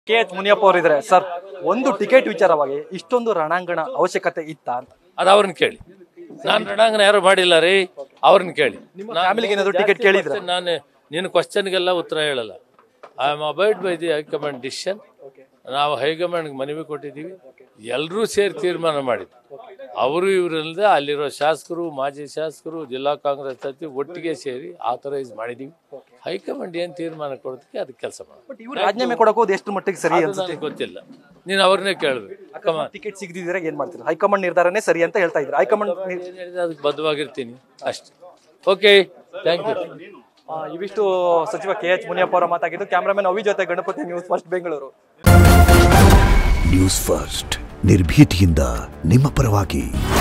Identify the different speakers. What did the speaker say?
Speaker 1: K H Muniyappa ಅವರು ಇದ್ದಾರೆ sir ಒಂದು ಟಿಕೆಟ್ ವಿಚಾರವಾಗಿ ಇಷ್ಟೊಂದು ರಣಾಂಗಣ ಅವಶ್ಯಕತೆ ಇತ್ತ ಅಂತ
Speaker 2: ಅದು ಅವ್ರನ್ನ ಕೇಳಿ ನಾನು ರಣಾಂಗಣ ಯಾರು ಮಾಡಿಲ್ಲ ರೀ ಅವ್ರನ್ನ ಕೇಳಿ
Speaker 1: ಫ್ಯಾಮಿಲಿಗೆ ಏನಾದ್ರು ಟಿಕೆಟ್ ಕೇಳಿದ್ರ
Speaker 2: ನಾನು ನಿನ್ನ ಕ್ವಶನ್ಗೆಲ್ಲ ಉತ್ತರ ಹೇಳಲ್ಲ I am abide by the high command decision ನಾವು ಹೈಕಮಾಂಡ್ಗೆ ಮನವಿ ಕೊಟ್ಟಿದ್ದೀವಿ ಎಲ್ಲರೂ ಸೇರಿ ತೀರ್ಮಾನ ಮಾಡಿದ್ವಿ ಅವರು ಇವರಲ್ಲದೆ ಅಲ್ಲಿರೋ ಶಾಸಕರು ಮಾಜಿ ಶಾಸಕರು ಜಿಲ್ಲಾ ಕಾಂಗ್ರೆಸ್ ಸತಿ ಒಟ್ಟಿಗೆ ಸೇರಿ ಆಥರೈಸ್ ಮಾಡಿದ್ದೀವಿ ಹೈಕಮಾಂಡ್ ಏನು ತೀರ್ಮಾನ ಕೊಡೋದಕ್ಕೆ ಅದಕ್ಕೆ ಕೆಲಸ ಮಾಡೋದು
Speaker 1: ಬಟ್ ಇವ್ರು ರಾಜೀನಾಮೆ ಕೊಡಕ್ ಹೋದ್ ಎಷ್ಟು ಮಟ್ಟಿಗೆ ಸರಿ
Speaker 2: ಅದು
Speaker 1: ಅನ್ಸುತ್ತೆ
Speaker 2: ನನಗೆ ಗೊತ್ತಿಲ್ಲ ನೀನು ಅವ್ರನ್ನೇ ಕೇಳಬೇಕು ಕಮಾನ್
Speaker 1: ಟಿಕೆಟ್ ಸಿಗದಿದ್ರೆ ಏನ್ ಮಾಡ್ತೀರಾ ಹೈಕಮಾಂಡ್ ನಿರ್ಧಾರನೇ ಸರಿ ಅಂತ ಹೇಳ್ತಾ ಇದ್ರು ಹೈಕಮಾಂಡ್ ನಿರ್-
Speaker 2: ಏನ್ ಹೇಳಿದ್ರೆ ಅದಕ್ಕೆ ಬದ್ಧವಾಗಿರ್ತೀನಿ ಅಷ್ಟೇ ಓಕೆ ಥ್ಯಾಂಕ್ ಯು
Speaker 1: ಆ, ಇವಿಷ್ಟು ಸಚಿವ ಕೆ ಎಚ್ ಮುನಿಯಪ್ಪ ಅವರ ಮಾತಾಗಿದ್ದು ಕ್ಯಾಮ್ರಾಮನ್ ಅವಿ ಜೊತೆ Ganapati News First Bengaluru
Speaker 3: News First ನಿರ್ಭೀತಿಯಿಂದ ನಿಮ್ಮ ಪರವಾಗಿ